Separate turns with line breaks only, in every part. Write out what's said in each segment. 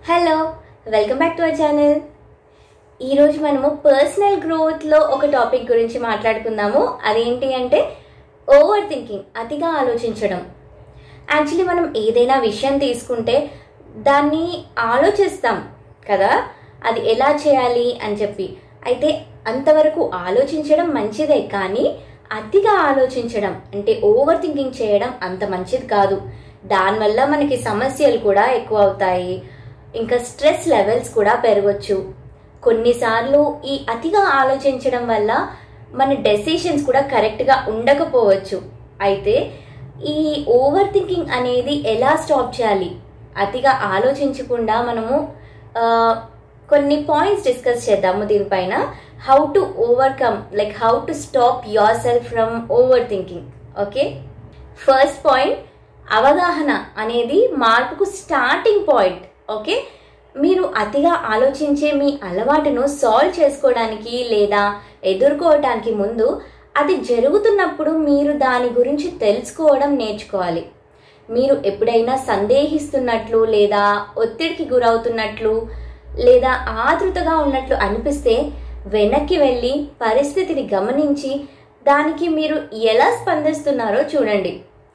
hello welcome back to our channel ఈరోజు మనము personal గ్రోత్లో ఒక టాపిక్ గురించి మాట్లాడుకుందాము అదేంటి అంటే ఓవర్ థింకింగ్ అతిగా ఆలోచించడం యాక్చువల్లీ మనం ఏదైనా విషయం తీసుకుంటే దాన్ని ఆలోచిస్తాం కదా అది ఎలా చేయాలి అని చెప్పి అయితే అంతవరకు ఆలోచించడం మంచిదే కానీ అతిగా ఆలోచించడం అంటే ఓవర్ థింకింగ్ చేయడం అంత మంచిది కాదు దానివల్ల మనకి సమస్యలు కూడా ఎక్కువ అవుతాయి ఇంకా స్ట్రెస్ లెవెల్స్ కూడా పెరగచ్చు కొన్నిసార్లు ఈ అతిగా ఆలోచించడం వల్ల మన డెసిషన్స్ కూడా కరెక్ట్గా ఉండకపోవచ్చు అయితే ఈ ఓవర్ థింకింగ్ అనేది ఎలా స్టాప్ చేయాలి అతిగా ఆలోచించకుండా మనము ఆ, కొన్ని పాయింట్స్ డిస్కస్ చేద్దాము దీనిపైన how to overcome like how to stop yourself from overthinking okay first point అవగాహన అనేది మార్పుకు స్టార్టింగ్ పాయింట్ ఓకే మీరు అతిగా ఆలోచించే మీ అలవాటును సాల్వ్ చేసుకోవడానికి లేదా ఎదుర్కోవటానికి ముందు అది జరుగుతున్నప్పుడు మీరు దాని గురించి తెలుసుకోవడం నేర్చుకోవాలి మీరు ఎప్పుడైనా సందేహిస్తున్నట్లు లేదా ఒత్తిడికి గురవుతున్నట్లు లేదా ఆతృతగా ఉన్నట్లు అనిపిస్తే వెనక్కి వెళ్ళి పరిస్థితిని గమనించి దానికి మీరు ఎలా స్పందిస్తున్నారో చూడండి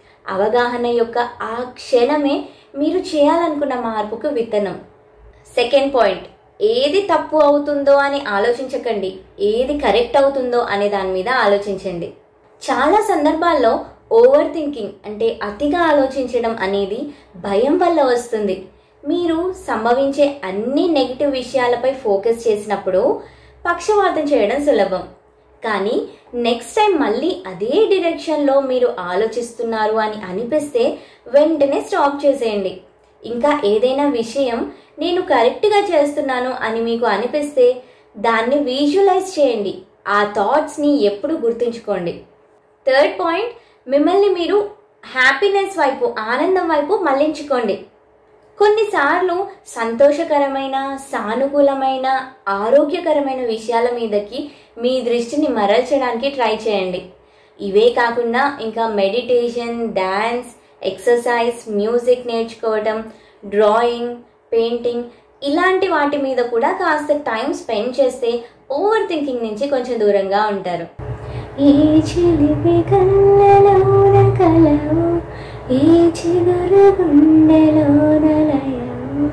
అవగాహన యొక్క ఆ క్షణమే మీరు చేయాలనుకున్న మార్పుకు విత్తనం సెకండ్ పాయింట్ ఏది తప్పు అవుతుందో అని ఆలోచించకండి ఏది కరెక్ట్ అవుతుందో అనే దాని మీద ఆలోచించండి చాలా సందర్భాల్లో ఓవర్ థింకింగ్ అంటే అతిగా ఆలోచించడం అనేది భయం వల్ల వస్తుంది మీరు సంభవించే అన్ని నెగిటివ్ విషయాలపై ఫోకస్ చేసినప్పుడు పక్షవాతం చేయడం సులభం కానీ నెక్స్ట్ టైం మళ్ళీ అదే డిరెక్షన్లో మీరు ఆలోచిస్తున్నారు అని అనిపిస్తే వెంటనే స్టాప్ చేసేయండి ఇంకా ఏదైనా విషయం నేను కరెక్ట్గా చేస్తున్నాను అని మీకు అనిపిస్తే దాన్ని విజువలైజ్ చేయండి ఆ థాట్స్ని ఎప్పుడు గుర్తుంచుకోండి థర్డ్ పాయింట్ మిమ్మల్ని మీరు హ్యాపీనెస్ వైపు ఆనందం వైపు మళ్లించుకోండి కొన్నిసార్లు సంతోషకరమైన సానుకూలమైన ఆరోగ్యకరమైన విషయాల మీదకి మీ దృష్టిని మరల్చడానికి ట్రై చేయండి ఇవే కాకుండా ఇంకా మెడిటేషన్ డ్యాన్స్ ఎక్సర్సైజ్ మ్యూజిక్ నేర్చుకోవటం డ్రాయింగ్ పెయింటింగ్ ఇలాంటి వాటి మీద కూడా కాస్త టైం స్పెండ్ చేస్తే ఓవర్ థింకింగ్ నుంచి కొంచెం దూరంగా ఉంటారు
ఈ చిలిపి కళ్ళలోన కలవు ఈ చిగురు గుండెలోన లయము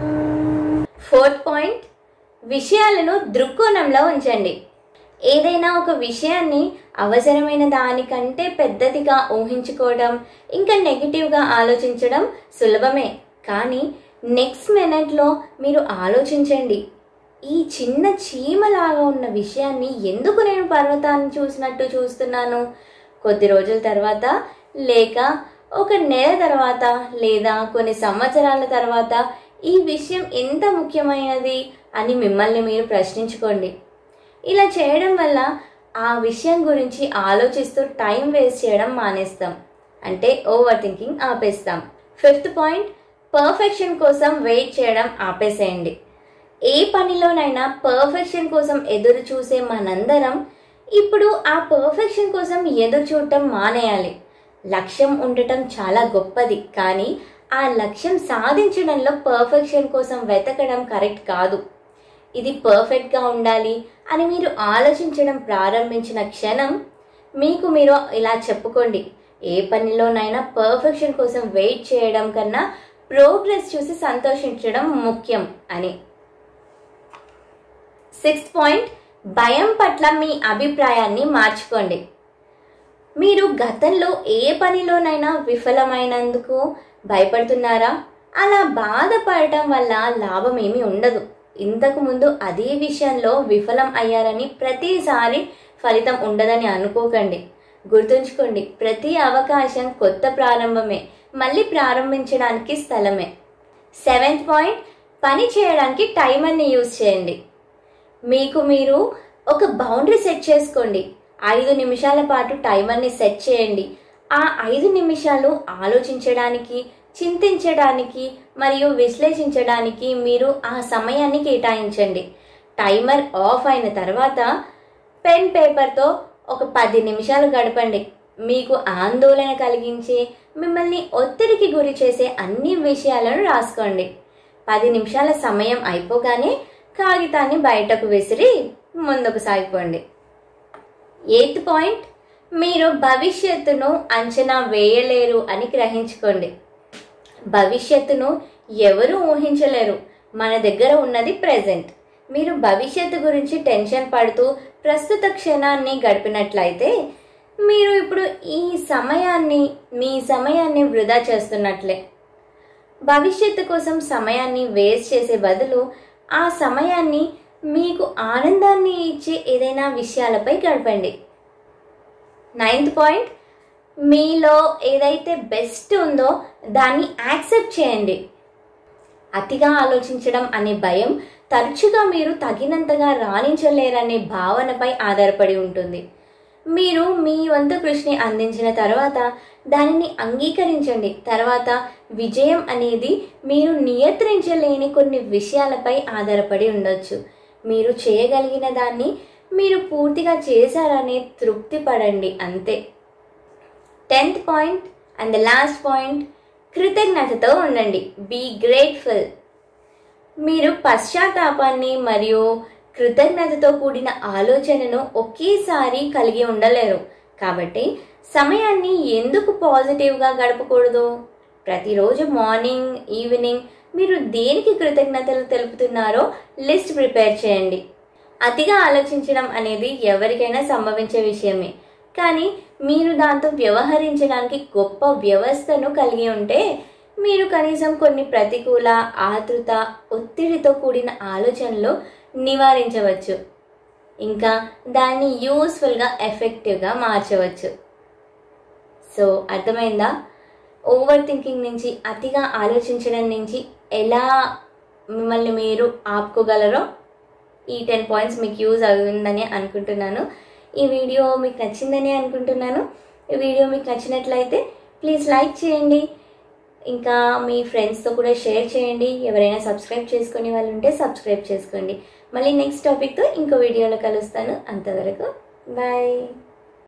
ఫోర్త్ పాయింట్ విషయాలను దృక్కోణంలో ఉంచండి ఏదైనా ఒక విషయాన్ని అవసరమైన దానికంటే పెద్దదిగా ఊహించుకోవడం ఇంకా నెగిటివ్గా ఆలోచించడం సులభమే కానీ నెక్స్ట్ మినిట్లో మీరు ఆలోచించండి ఈ చిన్న చీమలాగా ఉన్న విషయాన్ని ఎందుకు నేను పర్వతాన్ని చూసినట్టు చూస్తున్నాను కొద్ది రోజుల తర్వాత లేక ఒక నెల తర్వాత లేదా కొన్ని సంవత్సరాల తర్వాత ఈ విషయం ఎంత ముఖ్యమైనది అని మిమ్మల్ని మీరు ప్రశ్నించుకోండి ఇలా చేయడం వల్ల ఆ విషయం గురించి ఆలోచిస్తూ టైం వేస్ట్ చేయడం మానేస్తాం అంటే ఓవర్ థింకింగ్ ఆపేస్తాం ఫిఫ్త్ పాయింట్ పర్ఫెక్షన్ కోసం వెయిట్ చేయడం ఆపేసేయండి ఏ పనిలోనైనా పర్ఫెక్షన్ కోసం ఎదురు చూసే మనందరం ఇప్పుడు ఆ పర్ఫెక్షన్ కోసం ఎదురు చూడటం మానేయాలి లక్ష్యం ఉండటం చాలా గొప్పది కానీ ఆ లక్ష్యం సాధించడంలో పర్ఫెక్షన్ కోసం వెతకడం కరెక్ట్ కాదు ఇది పర్ఫెక్ట్గా ఉండాలి అని మీరు ఆలోచించడం ప్రారంభించిన క్షణం మీకు మీరు ఇలా చెప్పుకోండి ఏ పనిలోనైనా పర్ఫెక్షన్ కోసం వెయిట్ చేయడం కన్నా ప్రోగ్రెస్ చూసి సంతోషించడం ముఖ్యం అని సిక్స్త్ పాయింట్ భయం పట్ల మీ అభిప్రాయాన్ని మార్చుకోండి మీరు గతంలో ఏ పనిలోనైనా విఫలమైనందుకు భయపడుతున్నారా అలా బాధపడటం వల్ల లాభం ఏమీ ఉండదు ఇంతకు ముందు అదే విషయంలో విఫలం అయ్యారని ప్రతిసారి ఫలితం ఉండదని అనుకోకండి గుర్తుంచుకోండి ప్రతి అవకాశం కొత్త ప్రారంభమే మళ్ళీ ప్రారంభించడానికి స్థలమే సెవెంత్ పాయింట్ పని చేయడానికి టైమర్ని యూజ్ చేయండి మీకు మీరు ఒక బౌండరీ సెట్ చేసుకోండి ఐదు నిమిషాల పాటు టైమర్ని సెట్ చేయండి ఆ ఐదు నిమిషాలు ఆలోచించడానికి చింతించడానికి మరియు విశ్లేషించడానికి మీరు ఆ సమయాన్ని కేటాయించండి టైమర్ ఆఫ్ అయిన తర్వాత పెన్ పేపర్తో ఒక పది నిమిషాలు గడపండి మీకు ఆందోళన కలిగించే మిమ్మల్ని ఒత్తిడికి గురి చేసే అన్ని విషయాలను రాసుకోండి పది నిమిషాల సమయం అయిపోగానే కాగితాన్ని బయటకు విసిరి ముందుకు సాగిపోండి ఎయిత్ పాయింట్ మీరు భవిష్యత్తును అంచనా వేయలేరు అని గ్రహించుకోండి భవిష్యత్తును ఎవరు ఊహించలేరు మన దగ్గర ఉన్నది ప్రెజెంట్ మీరు భవిష్యత్తు గురించి టెన్షన్ పడుతూ ప్రస్తుత క్షణాన్ని గడిపినట్లయితే మీరు ఇప్పుడు ఈ సమయాన్ని మీ సమయాన్ని వృధా చేస్తున్నట్లే భవిష్యత్తు కోసం సమయాన్ని వేస్ట్ చేసే బదులు ఆ సమయాన్ని మీకు ఆనందాన్ని ఇచ్చే ఏదైనా విషయాలపై గడపండి నైన్త్ పాయింట్ మీలో ఏదైతే బెస్ట్ ఉందో దాన్ని యాక్సెప్ట్ చేయండి అతిగా ఆలోచించడం అనే భయం తరచుగా మీరు తగినంతగా రాణించలేరనే భావనపై ఆధారపడి ఉంటుంది మీరు మీ వంతు కృషిని అందించిన తర్వాత దానిని అంగీకరించండి తర్వాత విజయం అనేది మీరు నియంత్రించలేని కొన్ని విషయాలపై ఆధారపడి ఉండొచ్చు మీరు చేయగలిగిన దాన్ని మీరు పూర్తిగా చేశారనే తృప్తి పడండి అంతే tenth point and the last point కృతజ్ఞతతో ఉండండి బీ గ్రేట్ఫుల్ మీరు పశ్చాత్తాపాన్ని మరియు కృతజ్ఞతతో కూడిన ఆలోచనను ఒకేసారి కలిగి ఉండలేరు కాబట్టి సమయాన్ని ఎందుకు పాజిటివ్గా గడపకూడదు ప్రతిరోజు మార్నింగ్ ఈవినింగ్ మీరు దేనికి కృతజ్ఞతలు తెలుపుతున్నారో లిస్ట్ ప్రిపేర్ చేయండి అతిగా ఆలోచించడం అనేది ఎవరికైనా సంభవించే విషయమే కానీ మీరు దాంతో వ్యవహరించడానికి గొప్ప వ్యవస్థను కలిగి ఉంటే మీరు కనీసం కొన్ని ప్రతికూల ఆతృత ఒత్తిడితో కూడిన ఆలోచనలు నివారించవచ్చు ఇంకా దాన్ని యూస్ఫుల్గా ఎఫెక్టివ్గా మార్చవచ్చు సో అర్థమైందా ఓవర్ థింకింగ్ నుంచి అతిగా ఆలోచించడం నుంచి ఎలా మిమ్మల్ని మీరు ఆపుకోగలరో ఈ టెన్ పాయింట్స్ మీకు యూజ్ అవుతుందని అనుకుంటున్నాను ఈ వీడియో మీకు నచ్చిందని అనుకుంటున్నాను ఈ వీడియో మీకు నచ్చినట్లయితే ప్లీజ్ లైక్ చేయండి ఇంకా మీ ఫ్రెండ్స్తో కూడా షేర్ చేయండి ఎవరైనా సబ్స్క్రైబ్ చేసుకునే వాళ్ళు ఉంటే సబ్స్క్రైబ్ చేసుకోండి మళ్ళీ నెక్స్ట్ టాపిక్తో ఇంకో వీడియోలో కలుస్తాను అంతవరకు బాయ్